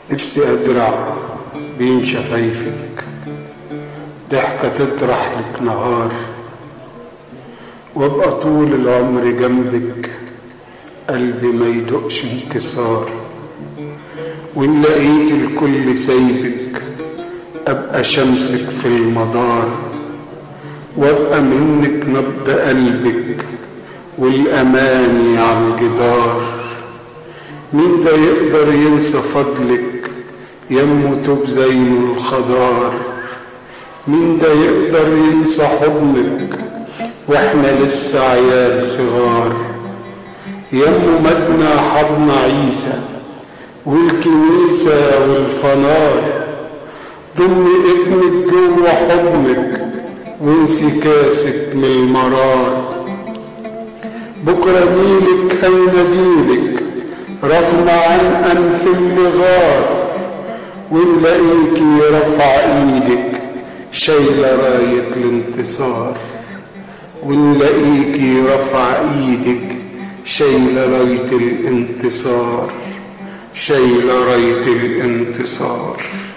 نفسي أزرع بين شفايفك ضحكة تطرح لك نهار وابقى طول العمر جنبك قلبي ما يدقش انكسار وان لقيت الكل سايبك ابقى شمسك في المدار وابقى منك نبض قلبك والاماني على الجدار مين ده يقدر ينسى فضلك يمه توب زين الخضار مين ده يقدر ينسى حضنك واحنا لسه عيال صغار يمه مدنا حضن عيسى والكنيسة والفنار ضم ابنك جوه حضنك وانسي كاسك من المرار بكرة ميلك هيناديلك رغم عن أنف اللغار ونلاقيكي رفع ايدك شايلة راية الانتصار ونلاقيكي رفع ايدك شايلة راية الانتصار شايلة راية الانتصار